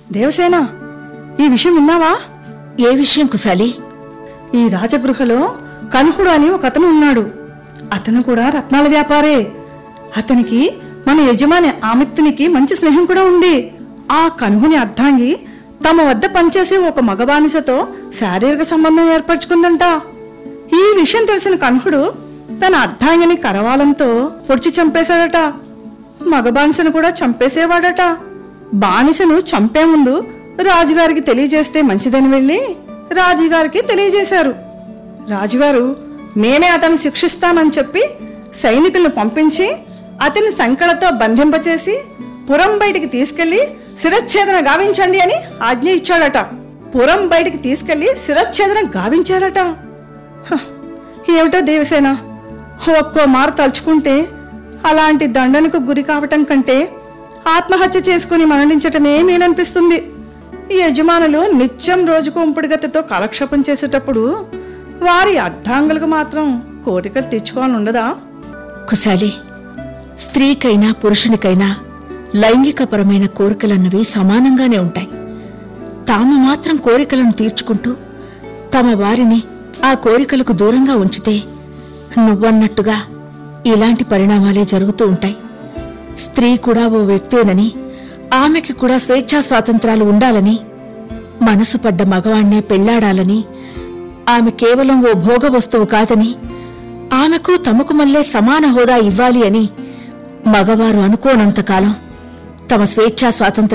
దేవసేన ఈ విషయం విన్నావా ఏ విషయం కుశాలి ఈ రాజగృహలో కనుహుడు అని ఒక అతను ఉన్నాడు అతను కూడా రత్నాల వ్యాపారే అతనికి మన యజమాని ఆమిత్తునికి మంచి స్నేహం కూడా ఉంది ఆ కనుహుని అర్ధాంగి తమ వద్ద పనిచేసే ఒక మగ బానిసతో శారీరక సంబంధం ఏర్పరచుకుందంట ఈ విషయం తెలిసిన కనుహుడు తన అర్ధాంగిని కరవాలంతో పొడిచి చంపేశాడట మగ బానిసను కూడా చంపేసేవాడట బానిసను చంపే ముందు రాజుగారికి తెలియజేస్తే మంచిదని వెళ్ళి రాజుగారికి తెలియజేశారు రాజుగారు మేమే అతన్ని శిక్షిస్తామని చెప్పి సైనికులను పంపించి అతని సంకలతో బంధింపచేసి పురం బయటికి తీసుకెళ్లి శిరచ్ఛేదన గావించండి అని ఆజ్ఞ ఇచ్చాడట పురం బయటికి తీసుకెళ్లి శిరచ్ఛేదన గావించారట హ, ఏమిటో దేవసేన ఒక్కో మారు తలుచుకుంటే అలాంటి దండనకు గురి కావటం కంటే ఆత్మహత్య చేసుకుని మరణించటమే మేలనిపిస్తుంది ఈ యజమానులు నిత్యం రోజుకు ఉంపుడుగతితో కాలక్షేపం చేసేటప్పుడు వారి అర్ధాంగులకు మాత్రం కోరికలు తెచ్చుకోవాలని ఉండదా కుశాలి స్త్రీకైనా పురుషునికైనా లైంగికపరమైన కోరికలన్నవి సమానంగానే ఉంటాయి తాము మాత్రం కోరికలను తీర్చుకుంటూ తమ వారిని ఆ కోరికలకు దూరంగా ఉంచితే నువ్వన్నట్టుగా ఇలాంటి పరిణామాలే జరుగుతూ ఉంటాయి స్త్రీ కూడా ఓ వ్యక్తేనని ఆమెకి కూడా స్వేచ్ఛా స్వాతంత్రాలు ఉండాలని మనసు పడ్డ మగవాణ్ణే పెళ్లాడాలని ఆమె కేవలం ఓ భోగ వస్తువు కాదని ఆమెకు తమకు మళ్ళే సమాన హోదా ఇవ్వాలి అని మగవారు అనుకోనంతకాలం తమ స్వేచ్ఛా స్వాతంత్ర